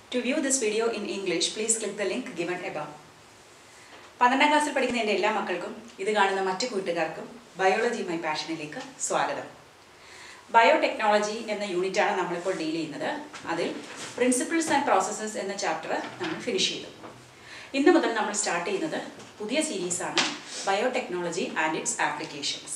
To view this video in English, please click the link given above. പന്ത്രണ്ടാം ക്ലാസ്സിൽ പഠിക്കുന്ന എൻ്റെ എല്ലാ മക്കൾക്കും ഇത് കാണുന്ന മറ്റു കൂട്ടുകാർക്കും ബയോളജി മൈ പാഷനിലേക്ക് സ്വാഗതം ബയോടെക്നോളജി എന്ന യൂണിറ്റാണ് നമ്മളിപ്പോൾ ഡീൽ ചെയ്യുന്നത് അതിൽ പ്രിൻസിപ്പിൾസ് ആൻഡ് പ്രോസസ്സസ് എന്ന ചാപ്റ്റർ നമ്മൾ ഫിനിഷ് ചെയ്തു ഇന്ന് മുതൽ നമ്മൾ സ്റ്റാർട്ട് ചെയ്യുന്നത് പുതിയ സീരീസാണ് ബയോടെക്നോളജി ആൻഡ് ഇറ്റ്സ് ആപ്ലിക്കേഷൻസ്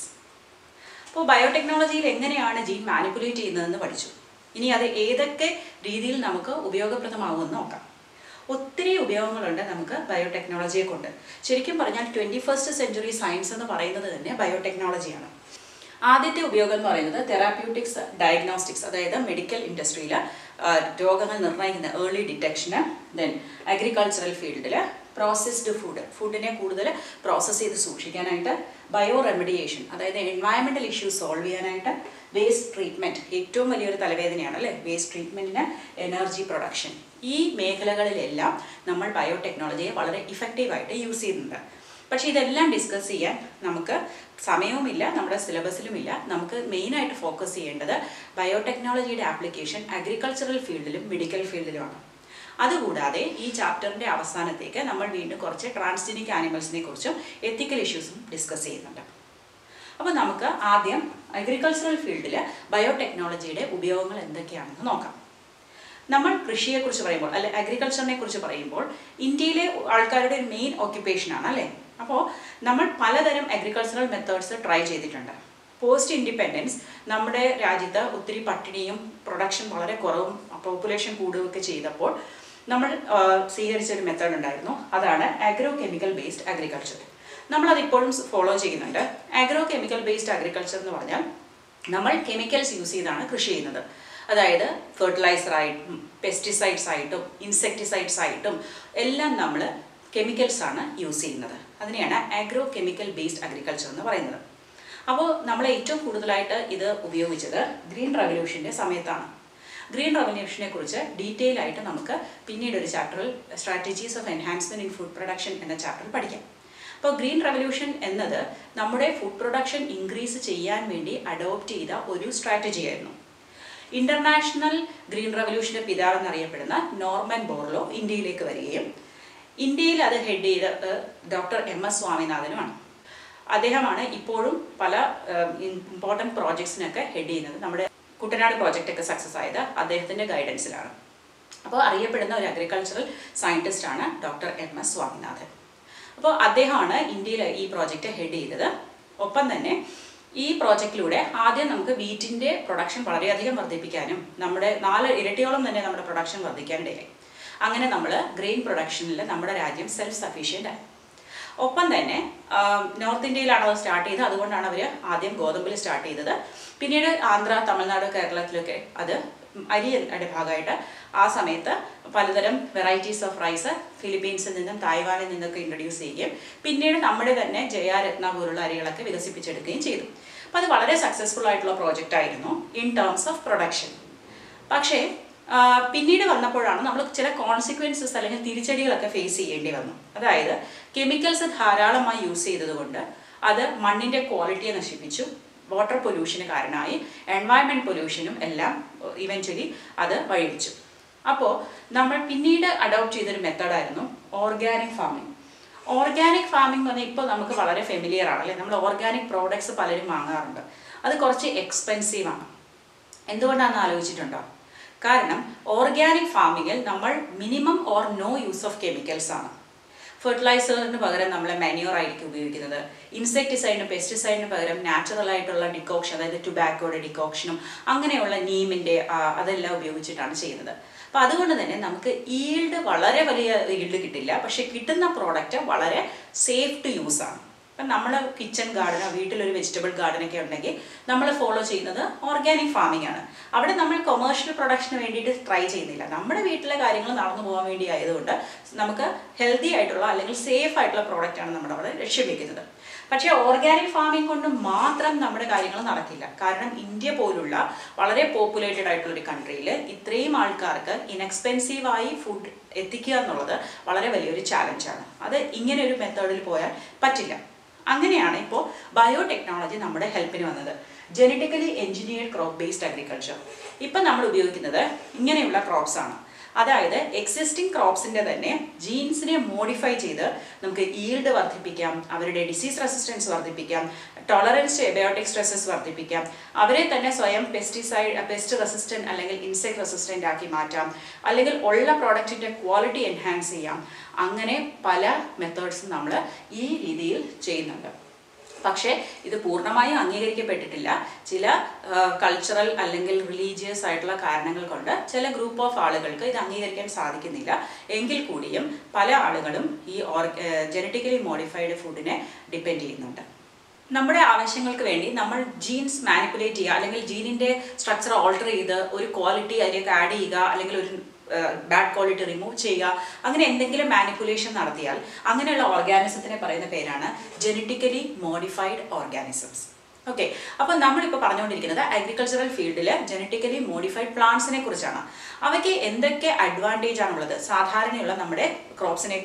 അപ്പോൾ ബയോടെക്നോളജിയിൽ എങ്ങനെയാണ് ജീൻ മാനിപ്പുലേറ്റ് ചെയ്യുന്നതെന്ന് പഠിച്ചു ഇനി അത് ഏതൊക്കെ രീതിയിൽ നമുക്ക് ഉപയോഗപ്രദമാകുമെന്ന് നോക്കാം ഒത്തിരി ഉപയോഗങ്ങളുണ്ട് നമുക്ക് ബയോടെക്നോളജിയെ കൊണ്ട് ശരിക്കും പറഞ്ഞാൽ ട്വൻറ്റി ഫസ്റ്റ് സെഞ്ചുറി സയൻസ് എന്ന് പറയുന്നത് തന്നെ ബയോടെക്നോളജിയാണ് ആദ്യത്തെ ഉപയോഗം എന്ന് പറയുന്നത് തെറാപ്യൂട്ടിക്സ് ഡയഗ്നോസ്റ്റിക്സ് അതായത് മെഡിക്കൽ ഇൻഡസ്ട്രിയിൽ രോഗങ്ങൾ നിർണ്ണയിക്കുന്ന ഏർലി ഡിറ്റക്ഷന് ദെൻ അഗ്രികൾച്ചറൽ ഫീൽഡിൽ പ്രോസസ്ഡ് ഫുഡ് ഫുഡിനെ കൂടുതൽ പ്രോസസ്സ് ചെയ്ത് സൂക്ഷിക്കാനായിട്ട് ബയോ റെമഡിയേഷൻ അതായത് എൻവയറമെൻ്റൽ ഇഷ്യൂസ് സോൾവ് ചെയ്യാനായിട്ട് വേസ്റ്റ് ട്രീറ്റ്മെൻറ്റ് ഏറ്റവും വലിയൊരു തലവേദനയാണ് അല്ലേ വേസ്റ്റ് ട്രീറ്റ്മെൻറ്റിന് എനർജി പ്രൊഡക്ഷൻ ഈ മേഖലകളിലെല്ലാം നമ്മൾ ബയോടെക്നോളജിയെ വളരെ ഇഫക്റ്റീവായിട്ട് യൂസ് ചെയ്യുന്നുണ്ട് പക്ഷേ ഇതെല്ലാം ഡിസ്കസ് ചെയ്യാൻ നമുക്ക് സമയവുമില്ല നമ്മുടെ സിലബസിലുമില്ല നമുക്ക് മെയിനായിട്ട് ഫോക്കസ് ചെയ്യേണ്ടത് ബയോടെക്നോളജിയുടെ ആപ്ലിക്കേഷൻ അഗ്രികൾച്ചറൽ ഫീൽഡിലും മെഡിക്കൽ ഫീൽഡിലുമാണ് അതുകൂടാതെ ഈ ചാപ്റ്ററിൻ്റെ അവസാനത്തേക്ക് നമ്മൾ വീണ്ടും കുറച്ച് ട്രാൻസ്ജനിക് ആനിമൽസിനെ കുറിച്ചും എത്തിക്കൽ ഇഷ്യൂസും ഡിസ്കസ് ചെയ്യുന്നുണ്ട് അപ്പോൾ നമുക്ക് ആദ്യം അഗ്രികൾച്ചറൽ ഫീൽഡിൽ ബയോടെക്നോളജിയുടെ ഉപയോഗങ്ങൾ എന്തൊക്കെയാണെന്ന് നോക്കാം നമ്മൾ കൃഷിയെക്കുറിച്ച് പറയുമ്പോൾ അല്ലെ അഗ്രികൾച്ചറിനെ കുറിച്ച് പറയുമ്പോൾ ഇന്ത്യയിലെ ആൾക്കാരുടെ ഒരു മെയിൻ ഓക്യുപ്പേഷനാണ് അല്ലേ അപ്പോൾ നമ്മൾ പലതരം അഗ്രികൾച്ചറൽ മെത്തേഡ്സ് ട്രൈ ചെയ്തിട്ടുണ്ട് പോസ്റ്റ് ഇൻഡിപെൻഡൻസ് നമ്മുടെ രാജ്യത്ത് ഒത്തിരി പട്ടിണിയും പ്രൊഡക്ഷൻ വളരെ കുറവും പോപ്പുലേഷൻ കൂടുകയൊക്കെ ചെയ്തപ്പോൾ നമ്മൾ സ്വീകരിച്ച ഒരു മെത്തേഡ് ഉണ്ടായിരുന്നു അതാണ് അഗ്രോ കെമിക്കൽ ബേസ്ഡ് അഗ്രികൾച്ചർ നമ്മളത് ഇപ്പോഴും ഫോളോ ചെയ്യുന്നുണ്ട് അഗ്രോ കെമിക്കൽ ബേസ്ഡ് അഗ്രികൾച്ചർ എന്ന് പറഞ്ഞാൽ നമ്മൾ കെമിക്കൽസ് യൂസ് ചെയ്താണ് കൃഷി ചെയ്യുന്നത് അതായത് ഫെർട്ടിലൈസർ ആയിട്ടും പെസ്റ്റിസൈഡ്സ് ആയിട്ടും ഇൻസെക്ടിസൈഡ്സ് ആയിട്ടും എല്ലാം നമ്മൾ കെമിക്കൽസ് ആണ് യൂസ് ചെയ്യുന്നത് അതിനെയാണ് ആഗ്രോ കെമിക്കൽ ബേസ്ഡ് അഗ്രികൾച്ചർ എന്ന് പറയുന്നത് അപ്പോൾ നമ്മൾ ഏറ്റവും കൂടുതലായിട്ട് ഇത് ഉപയോഗിച്ചത് ഗ്രീൻ റവല്യൂഷൻ്റെ സമയത്താണ് ഗ്രീൻ റവല്യൂഷനെ കുറിച്ച് ഡീറ്റെയിൽ ആയിട്ട് നമുക്ക് പിന്നീട് ഒരു ചാപ്റ്ററിൽ strategies of enhancement in food production എന്ന ചാപ്റ്ററിൽ പഠിക്കാം അപ്പോൾ ഗ്രീൻ റവല്യൂഷൻ എന്നത് നമ്മുടെ ഫുഡ് പ്രൊഡക്ഷൻ ഇൻക്രീസ് ചെയ്യാൻ വേണ്ടി അഡോപ്റ്റ് ചെയ്ത ഒരു സ്ട്രാറ്റജി ആയിരുന്നു ഇന്റർനാഷണൽ ഗ്രീൻ റവല്യൂഷന്റെ പിതാവ് എന്നറിയപ്പെടുന്ന നോർമൻ ബോർലോ ഇന്ത്യയിലേക്ക് വരികയും ഇന്ത്യയിൽ അത് ഹെഡ് ചെയ്തത് ഡോക്ടർ എം എസ് സ്വാമിനാഥനുമാണ് അദ്ദേഹമാണ് ഇപ്പോഴും പല ഇമ്പോർട്ടൻറ്റ് പ്രോജക്ട്സിനൊക്കെ ഹെഡ് ചെയ്യുന്നത് നമ്മുടെ കുട്ടനാട് പ്രോജക്റ്റ് ഒക്കെ സക്സസ് ആയത് അദ്ദേഹത്തിൻ്റെ ഗൈഡൻസിലാണ് അപ്പോൾ അറിയപ്പെടുന്ന ഒരു അഗ്രികൾച്ചറൽ സയൻറ്റിസ്റ്റ് ആണ് ഡോക്ടർ എം എസ് സ്വാമിനാഥൻ അപ്പോൾ അദ്ദേഹമാണ് ഇന്ത്യയിൽ ഈ പ്രോജക്റ്റ് ഹെഡ് ചെയ്തത് ഒപ്പം തന്നെ ഈ പ്രോജക്റ്റിലൂടെ ആദ്യം നമുക്ക് വീറ്റിൻ്റെ പ്രൊഡക്ഷൻ വളരെയധികം വർദ്ധിപ്പിക്കാനും നമ്മുടെ നാല് ഇരട്ടിയോളം തന്നെ നമ്മുടെ പ്രൊഡക്ഷൻ വർദ്ധിക്കാനിടയായി അങ്ങനെ നമ്മൾ ഗ്രെയിൻ പ്രൊഡക്ഷനിൽ നമ്മുടെ രാജ്യം സെൽഫ് സഫീഷ്യൻ്റ് ആയി ഒപ്പം തന്നെ നോർത്ത് ഇന്ത്യയിലാണ് അത് സ്റ്റാർട്ട് ചെയ്തത് അതുകൊണ്ടാണ് അവർ ആദ്യം ഗോതമ്പിൽ സ്റ്റാർട്ട് ചെയ്തത് പിന്നീട് ആന്ധ്ര തമിഴ്നാട് കേരളത്തിലൊക്കെ അത് അരിയുടെ ഭാഗമായിട്ട് ആ സമയത്ത് പലതരം വെറൈറ്റീസ് ഓഫ് റൈസ് ഫിലിപ്പീൻസിൽ നിന്നും തായ്വാനിൽ നിന്നൊക്കെ ഇൻട്രൊഡ്യൂസ് ചെയ്യുകയും പിന്നീട് നമ്മുടെ തന്നെ ജയാരത്ന പോലുള്ള അരികളൊക്കെ വികസിപ്പിച്ചെടുക്കുകയും ചെയ്തു അപ്പോൾ അത് വളരെ സക്സസ്ഫുൾ ആയിട്ടുള്ള പ്രോജക്റ്റ് ആയിരുന്നു ഇൻ ടേംസ് ഓഫ് പ്രൊഡക്ഷൻ പക്ഷേ പിന്നീട് വന്നപ്പോഴാണ് നമ്മൾ ചില കോൺസിക്വൻസസ് അല്ലെങ്കിൽ തിരിച്ചടികളൊക്കെ ഫേസ് ചെയ്യേണ്ടി വന്നു അതായത് കെമിക്കൽസ് ധാരാളമായി യൂസ് ചെയ്തതുകൊണ്ട് അത് മണ്ണിൻ്റെ ക്വാളിറ്റിയെ നശിപ്പിച്ചു വാട്ടർ പൊല്യൂഷന് കാരണമായി എൻവയൺമെൻറ്റ് പൊല്യൂഷനും എല്ലാം ഇവൻച്വലി അത് വഴിവെച്ചു അപ്പോൾ നമ്മൾ പിന്നീട് അഡോപ്റ്റ് ചെയ്തൊരു മെത്തേഡായിരുന്നു ഓർഗാനിക് ഫാമിംഗ് ഓർഗാനിക് ഫാമിംഗ് എന്ന് പറഞ്ഞാൽ ഇപ്പോൾ നമുക്ക് വളരെ ഫെമിലിയർ ആണ് അല്ലേ നമ്മൾ ഓർഗാനിക് പ്രോഡക്ട്സ് പലരും വാങ്ങാറുണ്ട് അത് കുറച്ച് എക്സ്പെൻസീവ് ആണ് എന്തുകൊണ്ടാണെന്ന് ആലോചിച്ചിട്ടുണ്ടോ കാരണം ഓർഗാനിക് ഫാമിങ്ങിൽ നമ്മൾ minimum or no use of chemicals ആണ് ഫെർട്ടിലൈസറിന് പകരം നമ്മൾ മാന്യൂർ ആയിരിക്കും ഉപയോഗിക്കുന്നത് ഇൻസെക്ടിസൈഡിനും പെസ്റ്റിസൈഡിന് പകരം നാച്ചുറൽ ആയിട്ടുള്ള ഡിക്കോക്ഷൻ അതായത് ടുബാക്കോയുടെ ഡിക്കോക്ഷനും അങ്ങനെയുള്ള നീമിൻ്റെ അതെല്ലാം ഉപയോഗിച്ചിട്ടാണ് ചെയ്യുന്നത് അപ്പോൾ അതുകൊണ്ട് തന്നെ നമുക്ക് ഈൽഡ് വളരെ വലിയ ഈൽഡ് കിട്ടില്ല പക്ഷെ കിട്ടുന്ന പ്രോഡക്റ്റ് വളരെ സേഫ് ടു യൂസ് ആണ് ഇപ്പം നമ്മൾ കിച്ചൺ ഗാർഡനോ വീട്ടിലൊരു വെജിറ്റബിൾ ഗാർഡനൊക്കെ ഉണ്ടെങ്കിൽ നമ്മൾ ഫോളോ ചെയ്യുന്നത് ഓർഗാനിക് ഫാമിംഗ് ആണ് അവിടെ നമ്മൾ കൊമേഴ്ഷ്യൽ പ്രൊഡക്ഷന് വേണ്ടിയിട്ട് ട്രൈ ചെയ്യുന്നില്ല നമ്മുടെ വീട്ടിലെ കാര്യങ്ങൾ നടന്നു പോകാൻ വേണ്ടി ആയതുകൊണ്ട് നമുക്ക് ഹെൽത്തി ആയിട്ടുള്ള അല്ലെങ്കിൽ സേഫ് ആയിട്ടുള്ള പ്രോഡക്റ്റാണ് നമ്മുടെ അവിടെ ലക്ഷ്യം വെക്കുന്നത് പക്ഷേ ഓർഗാനിക് ഫാമിംഗ് കൊണ്ട് മാത്രം നമ്മുടെ കാര്യങ്ങൾ നടക്കില്ല കാരണം ഇന്ത്യ പോലുള്ള വളരെ പോപ്പുലേറ്റഡ് ആയിട്ടുള്ള ഒരു കൺട്രിയിൽ ഇത്രയും ആൾക്കാർക്ക് ഇൻഎക്സ്പെൻസീവായി ഫുഡ് എത്തിക്കുക എന്നുള്ളത് വളരെ വലിയൊരു ചാലഞ്ചാണ് അത് ഇങ്ങനെ ഒരു മെത്തേഡിൽ പോയാൽ പറ്റില്ല അങ്ങനെയാണ് ഇപ്പോൾ ബയോടെക്നോളജി നമ്മുടെ ഹെൽപ്പിന് വന്നത് genetically engineered crop based agriculture ഇപ്പം നമ്മൾ ഉപയോഗിക്കുന്നത് ഇങ്ങനെയുള്ള ക്രോപ്സ് ആണ് അതായത് എക്സിസ്റ്റിംഗ് ക്രോപ്സിന്റെ തന്നെ ജീൻസിനെ മോഡിഫൈ ചെയ്ത് നമുക്ക് ഈൽഡ് വർദ്ധിപ്പിക്കാം അവരുടെ ഡിസീസ് റെസിസ്റ്റൻസ് വർദ്ധിപ്പിക്കാം ടോളറൻസ് ടു എബയോട്ടിക് സ്ട്രെസ്സസ് വർദ്ധിപ്പിക്കാം അവരെ തന്നെ സ്വയം പെസ്റ്റിസൈഡ് പെസ്റ്റ് റെസിസ്റ്റന്റ് അല്ലെങ്കിൽ ഇൻസെക്ട് റെസിസ്റ്റന്റ് ആക്കി മാറ്റാം അല്ലെങ്കിൽ ഉള്ള പ്രോഡക്റ്റിന്റെ ക്വാളിറ്റി എൻഹാൻസ് ചെയ്യാം അങ്ങനെ പല മെത്തേഡ്സും നമ്മൾ ഈ രീതിയിൽ ചെയ്യുന്നുണ്ട് പക്ഷേ ഇത് പൂർണ്ണമായും അംഗീകരിക്കപ്പെട്ടിട്ടില്ല ചില കൾച്ചറൽ അല്ലെങ്കിൽ റിലീജിയസ് ആയിട്ടുള്ള കാരണങ്ങൾ കൊണ്ട് ചില ഗ്രൂപ്പ് ഓഫ് ആളുകൾക്ക് ഇത് അംഗീകരിക്കാൻ സാധിക്കുന്നില്ല എങ്കിൽ കൂടിയും പല ആളുകളും ഈ ഓർ ജനറ്റിക്കലി മോഡിഫൈഡ് ഫുഡിനെ ഡിപ്പെൻഡ് ചെയ്യുന്നുണ്ട് നമ്മുടെ ആവശ്യങ്ങൾക്ക് വേണ്ടി നമ്മൾ ജീൻസ് മാനിപ്പുലേറ്റ് ചെയ്യുക അല്ലെങ്കിൽ ജീനിന്റെ സ്ട്രക്ചർ ഓൾട്ടർ ചെയ്ത് ഒരു ക്വാളിറ്റി അതിലേക്ക് ആഡ് ചെയ്യുക അല്ലെങ്കിൽ ഒരു ബാഡ് ക്വാളിറ്റി റിമൂവ് ചെയ്യുക അങ്ങനെ എന്തെങ്കിലും മാനിപ്പുലേഷൻ നടത്തിയാൽ അങ്ങനെയുള്ള ഓർഗാനിസത്തിനെ പറയുന്ന പേരാണ് ജനറ്റിക്കലി മോഡിഫൈഡ് ഓർഗാനിസംസ് ഓക്കെ അപ്പോൾ നമ്മളിപ്പോൾ പറഞ്ഞുകൊണ്ടിരിക്കുന്നത് അഗ്രികൾച്ചറൽ ഫീൽഡിൽ ജനറ്റിക്കലി മോഡിഫൈഡ് പ്ലാന്റ്സിനെ കുറിച്ചാണ് അവയ്ക്ക് എന്തൊക്കെ അഡ്വാൻറ്റേജ് ആണുള്ളത് സാധാരണയുള്ള നമ്മുടെ ക്രോപ്സിനെ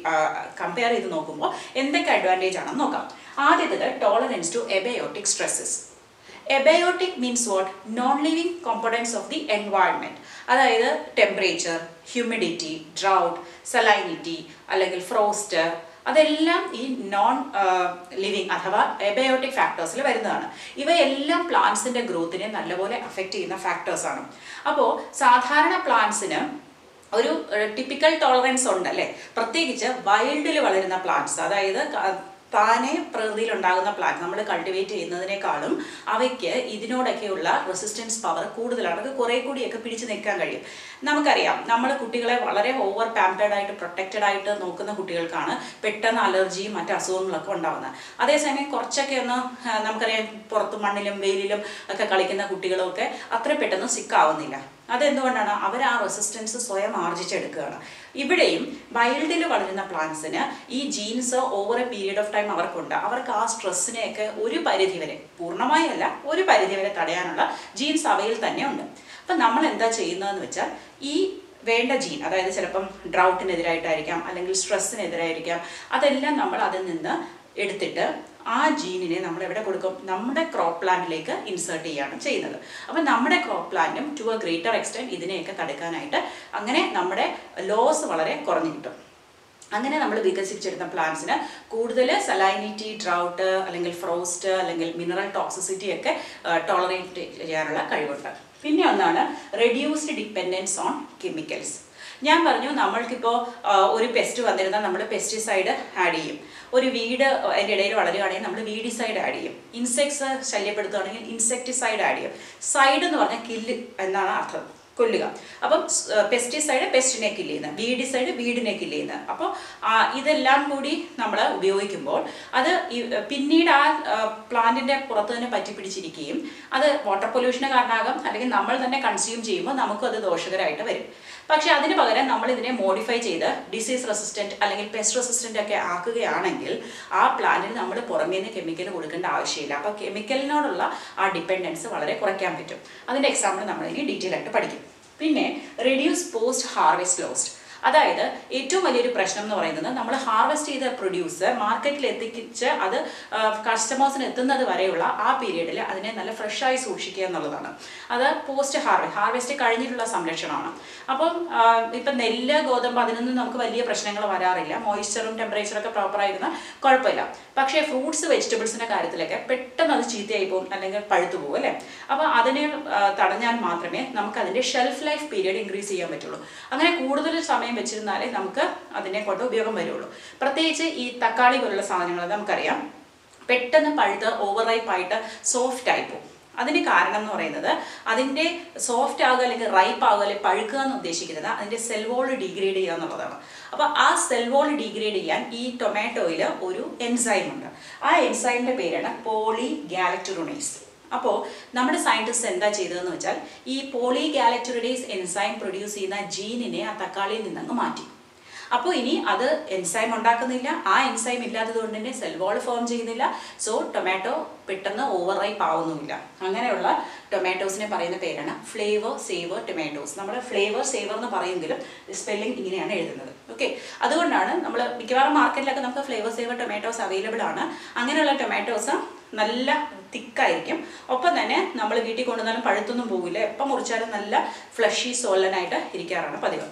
കമ്പയർ ചെയ്ത് നോക്കുമ്പോൾ എന്തൊക്കെ അഡ്വാൻറ്റേജ് ആണെന്ന് നോക്കാം ആദ്യത്തേത് tolerance to abiotic stresses abiotic means what non living components of the environment അതായത് ടെമ്പറേച്ചർ ഹ്യൂമിഡിറ്റി ഡ്രൗട്ട് സലൈനിറ്റി അല്ലെങ്കിൽ ഫ്രോസ്റ്റ് അതെല്ലാം ഈ നോൺ ലിവിങ് അഥവാ എബയോട്ടിക് ഫാക്ടേഴ്സിൽ വരുന്നതാണ് ഇവയെല്ലാം പ്ലാന്റ്സിന്റെ ഗ്രോത്തിനെ നല്ലപോലെ അഫക്റ്റ് ചെയ്യുന്ന ഫാക്ടേഴ്സാണ് അപ്പോൾ സാധാരണ പ്ലാന്റ്സിന് ഒരു ടിപ്പിക്കൽ ടോളറൻസ് ഉണ്ട് അല്ലേ പ്രത്യേകിച്ച് വൈൽഡിൽ വളരുന്ന പ്ലാന്റ്സ് അതായത് താനെ പ്രകൃതിയിൽ ഉണ്ടാകുന്ന പ്ലാന്റ് നമ്മൾ കൾട്ടിവേറ്റ് ചെയ്യുന്നതിനേക്കാളും അവയ്ക്ക് ഇതിനോടൊക്കെയുള്ള റെസിസ്റ്റൻസ് പവർ കൂടുതലാണ് അത് കുറെ കൂടിയൊക്കെ പിടിച്ചു നിൽക്കാൻ കഴിയും നമുക്കറിയാം നമ്മൾ കുട്ടികളെ വളരെ ഓവർ പാമ്പേർഡ് ആയിട്ട് പ്രൊട്ടക്റ്റഡ് ആയിട്ട് നോക്കുന്ന കുട്ടികൾക്കാണ് പെട്ടെന്ന് അലർജിയും മറ്റ് അസുഖങ്ങളൊക്കെ ഉണ്ടാകുന്നത് അതേസമയം കുറച്ചൊക്കെ ഒന്ന് നമുക്കറിയാം പുറത്ത് മണ്ണിലും വെയിലിലും ഒക്കെ കളിക്കുന്ന കുട്ടികളൊക്കെ അത്ര പെട്ടെന്ന് സിക്കാവുന്നില്ല അതെന്തുകൊണ്ടാണ് അവർ ആ റെസിസ്റ്റൻസ് സ്വയം ആർജിച്ചെടുക്കുകയാണ് ഇവിടെയും വൈൽഡിൽ വളരുന്ന പ്ലാന്റ്സിന് ഈ genes over a period of time അവർക്കുണ്ട് അവർക്ക് ആ സ്ട്രെസ്സിനെയൊക്കെ ഒരു പരിധി വരെ പൂർണ്ണമായല്ല ഒരു പരിധി വരെ തടയാനുള്ള ജീൻസ് അവയിൽ തന്നെ ഉണ്ട് അപ്പം നമ്മൾ എന്താ ചെയ്യുന്നതെന്ന് വെച്ചാൽ ഈ വേണ്ട ജീൻ അതായത് ചിലപ്പം ഡ്രൗട്ടിനെതിരായിട്ടായിരിക്കാം അല്ലെങ്കിൽ സ്ട്രെസ്സിനെതിരായിരിക്കാം അതെല്ലാം നമ്മൾ അതിൽ നിന്ന് എടുത്തിട്ട് ആ ജീനിനെ നമ്മൾ എവിടെ കൊടുക്കും നമ്മുടെ ക്രോപ്പ് പ്ലാന്റിലേക്ക് ഇൻസേർട്ട് ചെയ്യുകയാണ് ചെയ്യുന്നത് അപ്പം നമ്മുടെ ക്രോപ്പ് പ്ലാന്റും ടു എ ഗ്രേറ്റർ എക്സ്റ്റെൻറ്റ് ഇതിനെയൊക്കെ തടുക്കാനായിട്ട് അങ്ങനെ നമ്മുടെ ലോസ് വളരെ കുറഞ്ഞു കിട്ടും അങ്ങനെ നമ്മൾ വികസിച്ചെടുത്ത പ്ലാന്റ്സിന് കൂടുതൽ സലൈനിറ്റി ഡ്രൗട്ട് അല്ലെങ്കിൽ ഫ്രോസ്റ്റ് അല്ലെങ്കിൽ മിനറൽ ടോക്സിസിറ്റി ഒക്കെ ടോളറേറ്റ് ചെയ്യാനുള്ള കഴിവുണ്ട് പിന്നെ ഒന്നാണ് റെഡ്യൂസ്ഡ് ഡിപ്പെൻഡൻസ് ഓൺ കെമിക്കൽസ് ഞാൻ പറഞ്ഞു നമ്മൾക്കിപ്പോൾ ഒരു പെസ്റ്റ് വന്നിരുന്നാൽ നമ്മൾ പെസ്റ്റിസൈഡ് ആഡ് ചെയ്യും ഒരു വീട് അതിൻ്റെ ഇടയിൽ വളരുകയാണെങ്കിൽ നമ്മൾ വീഡിസൈഡ് ആഡ് ചെയ്യും ഇൻസെക്ട്സ് ശല്യപ്പെടുത്തുകയാണെങ്കിൽ ഇൻസെക്ടിസൈഡ് ആഡ് ചെയ്യും സൈഡ് എന്ന് പറഞ്ഞാൽ കില്ല് എന്നാണ് അർത്ഥം കൊല്ലുക അപ്പം പെസ്റ്റിസൈഡ് പെസ്റ്റിനെ കില്ല് ചെയ്യുന്നത് വീഡിസൈഡ് വീടിനെ കില്ല് ചെയ്യുന്നത് അപ്പോൾ ഇതെല്ലാം കൂടി നമ്മൾ ഉപയോഗിക്കുമ്പോൾ അത് പിന്നീട് ആ പ്ലാന്റിന്റെ പുറത്ത് തന്നെ പറ്റിപ്പിടിച്ചിരിക്കുകയും അത് വാട്ടർ പൊല്യൂഷന് കാരണമാകാം അല്ലെങ്കിൽ നമ്മൾ തന്നെ കൺസ്യൂം ചെയ്യുമ്പോൾ നമുക്കും അത് ദോഷകരമായിട്ട് വരും പക്ഷെ അതിന് പകരം നമ്മൾ ഇതിനെ മോഡിഫൈ ചെയ്ത് ഡിസീസ് റെസിസ്റ്റന്റ് അല്ലെങ്കിൽ പെസ്റ്റ് റെസിസ്റ്റന്റ് ഒക്കെ ആക്കുകയാണെങ്കിൽ ആ പ്ലാന്റിന് നമ്മൾ പുറമേ നിന്ന് കെമിക്കൽ കൊടുക്കേണ്ട ആവശ്യമില്ല അപ്പോൾ കെമിക്കലിനോടുള്ള ആ ഡിപ്പെൻഡൻസ് വളരെ കുറയ്ക്കാൻ പറ്റും അതിൻ്റെ എക്സാമ്പിൾ നമ്മൾ ഇനി ഡീറ്റെയിൽ ആയിട്ട് പഠിക്കും പിന്നെ റെഡ്യൂസ് പോസ്റ്റ് ഹാർവെസ്റ്റ് ലോസ്റ്റ് അതായത് ഏറ്റവും വലിയൊരു പ്രശ്നം എന്ന് പറയുന്നത് നമ്മൾ ഹാർവെസ്റ്റ് ചെയ്ത പ്രൊഡ്യൂസ് മാർക്കറ്റിൽ എത്തിച്ച് അത് കസ്റ്റമേഴ്സിന് എത്തുന്നത് വരെയുള്ള ആ പീരീഡിൽ അതിനെ നല്ല ഫ്രഷായി സൂക്ഷിക്കുക എന്നുള്ളതാണ് അത് പോസ്റ്റ് ഹാർവെസ്റ്റ് ഹാർവെസ്റ്റ് കഴിഞ്ഞിട്ടുള്ള സംരക്ഷണമാണ് അപ്പം ഇപ്പം നെല്ല് ഗോതമ്പ് അതിനൊന്നും നമുക്ക് വലിയ പ്രശ്നങ്ങൾ വരാറില്ല മോയ്സ്ചറും ടെമ്പറേച്ചറും ഒക്കെ പ്രോപ്പർ ആയിരുന്ന കുഴപ്പമില്ല പക്ഷേ ഫ്രൂട്ട്സ് വെജിറ്റബിൾസിൻ്റെ കാര്യത്തിലൊക്കെ പെട്ടെന്ന് അത് ചീത്തയായി പോകും അല്ലെങ്കിൽ പഴുത്തു പോകും അല്ലേ അപ്പോൾ അതിനെ തടഞ്ഞാൽ മാത്രമേ നമുക്ക് അതിൻ്റെ ഷെൽഫ് ലൈഫ് പീരീഡ് ഇൻക്രീസ് ചെയ്യാൻ പറ്റുള്ളൂ അങ്ങനെ കൂടുതൽ സമയം വെച്ചിരുന്നാലേ നമുക്ക് അതിനെ കൊണ്ട് ഉപയോഗം വരുള്ളൂ പ്രത്യേകിച്ച് ഈ തക്കാളി പോലുള്ള സാധനങ്ങൾ നമുക്കറിയാം പെട്ടെന്ന് പഴുത്ത് ഓവർ റൈപ്പ് ആയിട്ട് സോഫ്റ്റ് ആയി പോകും അതിന് കാരണം എന്ന് പറയുന്നത് അതിൻ്റെ സോഫ്റ്റ് ആകുക അല്ലെങ്കിൽ റൈപ്പ് ആകുക അല്ലെങ്കിൽ പഴുക്കുക എന്ന് ഉദ്ദേശിക്കുന്നത് അതിൻ്റെ സെൽവോൾ ഡീഗ്രേഡ് ചെയ്യുക എന്നുള്ളതാണ് അപ്പോൾ ആ സെൽവോൾ ഡീഗ്രേഡ് ചെയ്യാൻ ഈ ടൊമാറ്റോയിൽ ഒരു എൻസൈം ഉണ്ട് ആ എൻസൈമിൻ്റെ പേരാണ് പോളി ഗാലക്ടുറോണൈസ് അപ്പോൾ നമ്മുടെ സയൻറ്റിസ്റ്റ് എന്താ ചെയ്തതെന്ന് വെച്ചാൽ ഈ പോളി ഗാലക്ടുറൈസ് എൻസൈം പ്രൊഡ്യൂസ് ചെയ്യുന്ന ജീനിനെ ആ തക്കാളിയിൽ നിന്നങ്ങ് മാറ്റി അപ്പോൾ ഇനി അത് എൻസൈം ഉണ്ടാക്കുന്നില്ല ആ എൻസൈം ഇല്ലാത്തത് കൊണ്ട് തന്നെ സെൽ വാൾ ഫോം ചെയ്യുന്നില്ല സോ ടൊമാറ്റോ പെട്ടെന്ന് ഓവർ റൈപ്പ് ആവുന്നുമില്ല അങ്ങനെയുള്ള ടൊമാറ്റോസിനെ പറയുന്ന പേരാണ് ഫ്ലേവർ സേവർ ടൊമാറ്റോസ് നമ്മൾ ഫ്ലേവർ സേവർ എന്ന് പറയുമെങ്കിലും സ്പെല്ലിംഗ് ഇങ്ങനെയാണ് എഴുതുന്നത് ഓക്കെ അതുകൊണ്ടാണ് നമ്മൾ മിക്കവാറും മാർക്കറ്റിലൊക്കെ നമുക്ക് ഫ്ലേവർ സേവർ ടൊമാറ്റോസ് അവൈലബിൾ ആണ് അങ്ങനെയുള്ള ടൊമാറ്റോസ് നല്ല തിക്കായിരിക്കും ഒപ്പം തന്നെ നമ്മൾ വീട്ടിൽ കൊണ്ടുവന്നാലും പഴുത്തൊന്നും പോകില്ല എപ്പം മുറിച്ചാലും നല്ല ഫ്ലഷി സോലനായിട്ട് ഇരിക്കാറാണ് പതിവ്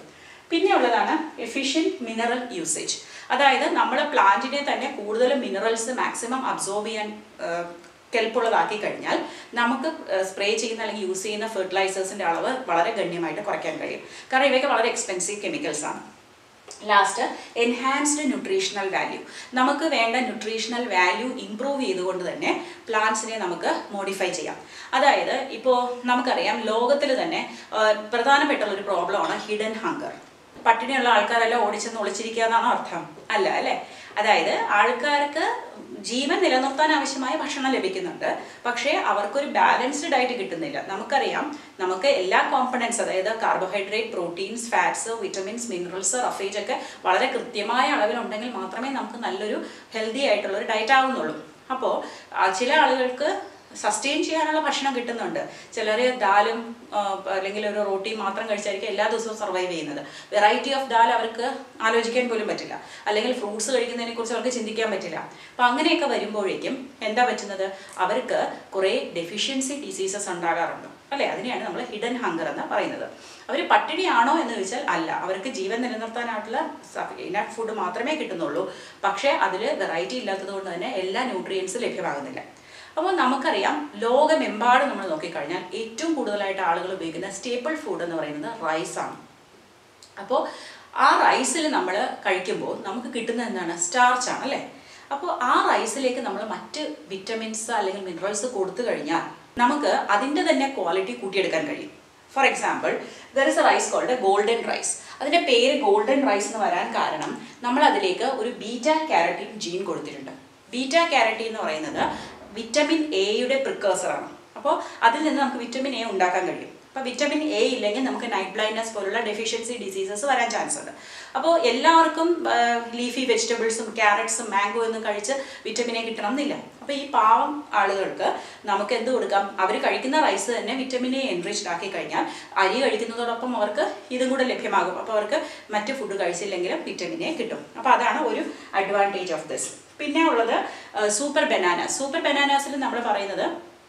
പിന്നെ ഉള്ളതാണ് എഫിഷ്യൻറ്റ് മിനറൽ യൂസേജ് അതായത് നമ്മൾ പ്ലാന്റിനെ തന്നെ കൂടുതൽ മിനറൽസ് മാക്സിമം അബ്സോർബ് ചെയ്യാൻ കെൽപ്പുള്ളതാക്കി കഴിഞ്ഞാൽ നമുക്ക് സ്പ്രേ ചെയ്യുന്ന അല്ലെങ്കിൽ യൂസ് ചെയ്യുന്ന ഫെർട്ടിലൈസേഴ്സിൻ്റെ അളവ് വളരെ ഗണ്യമായിട്ട് കുറയ്ക്കാൻ കഴിയും കാരണം ഇവയൊക്കെ വളരെ എക്സ്പെൻസീവ് കെമിക്കൽസ് ആണ് ലാസ്റ്റ് എൻഹാൻസ്ഡ് ന്യൂട്രീഷണൽ വാല്യൂ നമുക്ക് വേണ്ട ന്യൂട്രീഷണൽ വാല്യൂ ഇംപ്രൂവ് ചെയ്തുകൊണ്ട് തന്നെ പ്ലാന്റ്സിനെ നമുക്ക് മോഡിഫൈ ചെയ്യാം അതായത് ഇപ്പോൾ നമുക്കറിയാം ലോകത്തിൽ തന്നെ ആ, പ്രധാനപ്പെട്ടുള്ള ഒരു പ്രോബ്ലമാണ് ഹിഡൻ ഹങ്കർ പട്ടിണിയുള്ള ആൾക്കാരെല്ലാം ഓടിച്ചെന്ന് ഒളിച്ചിരിക്കുക എന്നാണോ അർത്ഥം അല്ല അല്ലേ അതായത് ആൾക്കാർക്ക് ജീവൻ നിലനിർത്താൻ ആവശ്യമായ ഭക്ഷണം ലഭിക്കുന്നുണ്ട് പക്ഷേ അവർക്കൊരു ബാലൻസ്ഡ് ഡയറ്റ് കിട്ടുന്നില്ല നമുക്കറിയാം നമുക്ക് എല്ലാ കോമ്പണൻസ് അതായത് carbohydrate proteins fats vitamins minerals roughage ഒക്കെ വളരെ കൃത്യമായ അളവിലുണ്ടെങ്കിൽ മാത്രമേ നമുക്ക് നല്ലൊരു ഹെൽത്തി ആയിട്ടുള്ള ഒരു ഡയറ്റ് ആവുന്നുള്ളൂ അപ്പോൾ ചില ആളുകൾക്ക് സസ്റ്റെയിൻ ചെയ്യാനുള്ള ഭക്ഷണം കിട്ടുന്നുണ്ട് ചിലർ ദാലും ആ, അല്ലെങ്കിൽ ഒരു റോട്ടിയും മാത്രം കഴിച്ചായിരിക്കും എല്ലാ ദിവസവും സർവൈവ് ചെയ്യുന്നത് വെറൈറ്റി ഓഫ് ദാൽ അവർക്ക് ആലോചിക്കാൻ പോലും പറ്റില്ല അല്ലെങ്കിൽ ഫ്രൂട്ട്സ് കഴിക്കുന്നതിനെ കുറിച്ച് അവർക്ക് ചിന്തിക്കാൻ പറ്റില്ല അപ്പം അങ്ങനെയൊക്കെ വരുമ്പോഴേക്കും എന്താ പറ്റുന്നത് അവർക്ക് കുറേ ഡെഫിഷ്യൻസി ഡിസീസസ് ഉണ്ടാകാറുണ്ട് അല്ലേ അതിനെയാണ് നമ്മൾ ഹിഡൻ ഹങ്കർ എന്ന് പറയുന്നത് അവർ പട്ടിണിയാണോ എന്ന് ചോദിച്ചാൽ അല്ല അവർക്ക് ജീവൻ നിലനിർത്താനായിട്ടുള്ള ഇനഫ് ഫുഡ് മാത്രമേ കിട്ടുന്നുള്ളൂ പക്ഷേ അതിൽ വെറൈറ്റി ഇല്ലാത്തത് കൊണ്ട് തന്നെ എല്ലാ ന്യൂട്രിയൻസും ലഭ്യമാകുന്നില്ല അപ്പോൾ നമുക്കറിയാം ലോകമെമ്പാടും നമ്മൾ നോക്കിക്കഴിഞ്ഞാൽ ഏറ്റവും കൂടുതലായിട്ട് ആളുകൾ ഉപയോഗിക്കുന്ന സ്റ്റേപ്പിൾ ഫുഡ് എന്ന് പറയുന്നത് റൈസാണ് അപ്പോൾ ആ റൈസിൽ നമ്മൾ കഴിക്കുമ്പോൾ നമുക്ക് കിട്ടുന്ന എന്താണ് സ്റ്റാർച്ച് ആണ് അല്ലേ അപ്പോൾ ആ റൈസിലേക്ക് നമ്മൾ മറ്റ് വിറ്റമിൻസ് അല്ലെങ്കിൽ മിനറൽസ് കൊടുത്തു കഴിഞ്ഞാൽ നമുക്ക് അതിൻ്റെ തന്നെ ക്വാളിറ്റി കൂട്ടിയെടുക്കാൻ കഴിയും for example there is a rice called golden rice അതിൻ്റെ പേര് ഗോൾഡൻ റൈസ് എന്ന് വരാൻ കാരണം നമ്മൾ അതിലേക്ക് ഒരു ബീറ്റ കാരറ്റീൻ ജീൻ കൊടുത്തിട്ടുണ്ട് ബീറ്റ കാരറ്റീൻ എന്ന് പറയുന്നത് വിറ്റമിൻ എയുടെ പ്രിക്കേഴ്സറാണ് അപ്പോൾ അതിൽ നിന്ന് നമുക്ക് വിറ്റമിൻ എ ഉണ്ടാക്കാൻ കഴിയും അപ്പോൾ വിറ്റമിൻ എ ഇല്ലെങ്കിൽ നമുക്ക് നൈറ്റ് ബ്ലൈൻഡ്നസ് പോലുള്ള ഡെഫിഷ്യൻസി ഡിസീസസ് വരാൻ ചാൻസ് ഉണ്ട് അപ്പോൾ എല്ലാവർക്കും ലീഫി വെജിറ്റബിൾസും ക്യാരറ്റ്സും മാംഗോ ഒന്നും കഴിച്ച് വിറ്റമിൻ എ കിട്ടണം എന്നില്ല അപ്പോൾ ഈ പാവം ആളുകൾക്ക് നമുക്ക് എന്ത് കൊടുക്കാം അവർ കഴിക്കുന്ന റൈസ് തന്നെ വിറ്റമിൻ എ എൻറിച്ച്ഡ് ആക്കി കഴിഞ്ഞാൽ അരി കഴിക്കുന്നതോടൊപ്പം അവർക്ക് ഇതും കൂടെ ലഭ്യമാകും അപ്പോൾ അവർക്ക് മറ്റ് ഫുഡ് കഴിച്ചില്ലെങ്കിലും വിറ്റമിൻ എ കിട്ടും അപ്പോൾ അതാണ് ഒരു അഡ്വാൻറ്റേജ് ഓഫ് ദിസ് പിന്നെ ഉള്ളത് സൂപ്പർ ബനാന സൂപ്പർ ബനാനാസിൽ നമ്മൾ പറയുന്നത്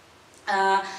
ആ,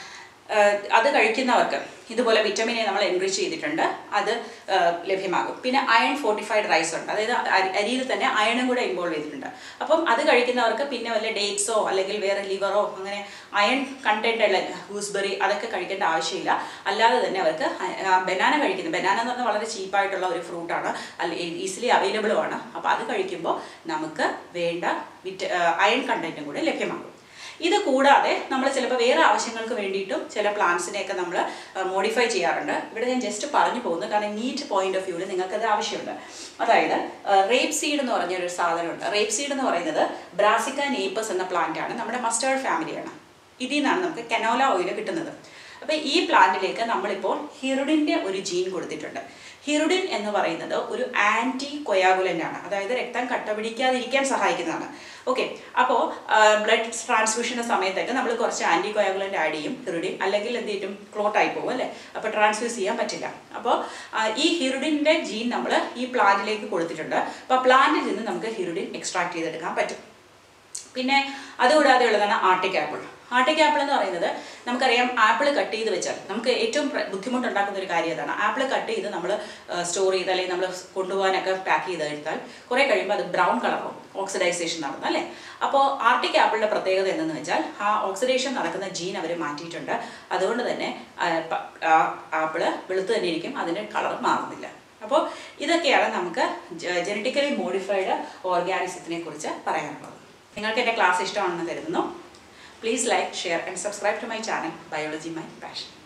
ആ, അത് കഴിക്കുന്നവർക്ക് ഇതുപോലെ വിറ്റമിനെ നമ്മൾ എൻറിച്ച് ചെയ്തിട്ടുണ്ട് അത് ആ, ലഭ്യമാകും പിന്നെ അയൺ ഫോർട്ടിഫൈഡ് റൈസ് ഉണ്ട് അതായത് അരി- അരിയിൽ തന്നെ അയണും കൂടെ ഇൻവോൾവ് ചെയ്തിട്ടുണ്ട് അപ്പം അത് കഴിക്കുന്നവർക്ക് പിന്നെ വല്ല ഡേറ്റ്സോ അല്ലെങ്കിൽ വേറെ ലിവറോ അങ്ങനെ അയൺ കണ്ടന്റ് ഉള്ള ഗൂസ്ബെറി അതൊക്കെ കഴിക്കേണ്ട ആവശ്യമില്ല അല്ലാതെ തന്നെ അവർക്ക് ബനാന കഴിക്കുന്നത് ബനാന എന്ന് പറഞ്ഞാൽ വളരെ ചീപ്പായിട്ടുള്ള ഒരു ഫ്രൂട്ടാണ് അല്ല ഈസിലി അവൈലബിളും ആണ് അപ്പോൾ അത് കഴിക്കുമ്പോൾ നമുക്ക് വേണ്ട വിറ്റ അയൺ കണ്ടന്റും കൂടെ ലഭ്യമാകും ഇത് കൂടാതെ നമ്മൾ ചിലപ്പോൾ വേറെ ആവശ്യങ്ങൾക്ക് വേണ്ടിയിട്ടും ചില പ്ലാന്റ്സിനെയൊക്കെ നമ്മൾ മോഡിഫൈ ചെയ്യാറുണ്ട് ഇവിടെ ഞാൻ ജസ്റ്റ് പറഞ്ഞു പോകുന്നു കാരണം നീറ്റ് പോയിന്റ് ഓഫ് വ്യൂവിൽ നിങ്ങൾക്കത് ആവശ്യമുണ്ട് അതായത് റേപ്പ് സീഡ് എന്ന് പറഞ്ഞൊരു സാധനമുണ്ട് റേപ്പ് സീഡ് എന്ന് പറയുന്നത് ബ്രാസിക്ക നേപ്പസ് എന്ന പ്ലാന്റ് ആണ് നമ്മുടെ മസ്റ്റേർഡ് ഫാമിലിയാണ് ഇതിൽ നിന്നാണ് നമുക്ക് കനോല ഓയിൽ കിട്ടുന്നത് അപ്പോൾ ഈ പ്ലാന്റിലേക്ക് നമ്മളിപ്പോൾ ഹിറുഡിൻ്റെ ഒരു ജീൻ കൊടുത്തിട്ടുണ്ട് ഹിറുഡിൻ എന്ന് പറയുന്നത് ഒരു ആൻറ്റി കൊയാഗുലൻ്റ് ആണ് അതായത് രക്തം കട്ട പിടിക്കാതിരിക്കാൻ സഹായിക്കുന്നതാണ് ഓക്കെ അപ്പോൾ ബ്ലഡ് ട്രാൻസ്ഫ്യൂഷൻ്റെ സമയത്തൊക്കെ നമ്മൾ കുറച്ച് ആൻറ്റി കൊയാഗുലൻ്റ് ആഡ് ചെയ്യും ഹിറുഡിൻ അല്ലെങ്കിൽ എന്ത് ചെയ്യും ക്ലോട്ട് ആയി പോകും അല്ലേ അപ്പോൾ ട്രാൻസ്ഫ്യൂസ് ചെയ്യാൻ പറ്റില്ല അപ്പോൾ ഈ ഹിറുഡിൻ്റെ ജീൻ നമ്മൾ ഈ പ്ലാന്റിലേക്ക് കൊടുത്തിട്ടുണ്ട് അപ്പോൾ പ്ലാന്റിൽ നിന്ന് നമുക്ക് ഹിറുഡിൻ എക്സ്ട്രാക്ട് ചെയ്തെടുക്കാൻ പറ്റും പിന്നെ അതുകൂടാതെ ഉള്ളതാണ് ആർട്ടിക് ആപ്പിൾ ആർട്ടിക് ആപ്പിൾ എന്ന് പറയുന്നത് നമുക്കറിയാം ആപ്പിൾ കട്ട് ചെയ്ത് വെച്ചാൽ നമുക്ക് ഏറ്റവും പ്ര- ബുദ്ധിമുട്ടുണ്ടാക്കുന്ന ഒരു കാര്യം അതാണ് ആപ്പിൾ കട്ട് ചെയ്ത് നമ്മൾ സ്റ്റോർ ചെയ്ത് അല്ലെങ്കിൽ നമ്മൾ കൊണ്ടുപോകാനൊക്കെ പാക്ക് ചെയ്ത് എടുത്താൽ കുറേ കഴിയുമ്പോൾ അത് ബ്രൗൺ കളറാവും ഓക്സിഡൈസേഷൻ നടന്നു അല്ലേ അപ്പോൾ ആർട്ടിക് ആപ്പിളിൻ്റെ പ്രത്യേകത എന്തെന്ന് വെച്ചാൽ ആ ഓക്സിഡേഷൻ നടക്കുന്ന ജീൻ അവർ മാറ്റിയിട്ടുണ്ട് അതുകൊണ്ട് തന്നെ ആ, പ- ആ ആപ്പിള് വെളുത്ത് തന്നെ ഇരിക്കും അതിൻ്റെ കളർ മാറുന്നില്ല അപ്പോൾ ഇതൊക്കെയാണ് നമുക്ക് ജനറ്റിക്കലി മോഡിഫൈഡ് ഓർഗാനിസത്തിനെ കുറിച്ച് പറയാനുള്ളത് നിങ്ങൾക്ക് എൻ്റെ ക്ലാസ് ഇഷ്ടമാണെന്ന് കരുതുന്നു please like share and subscribe to my channel biology my passion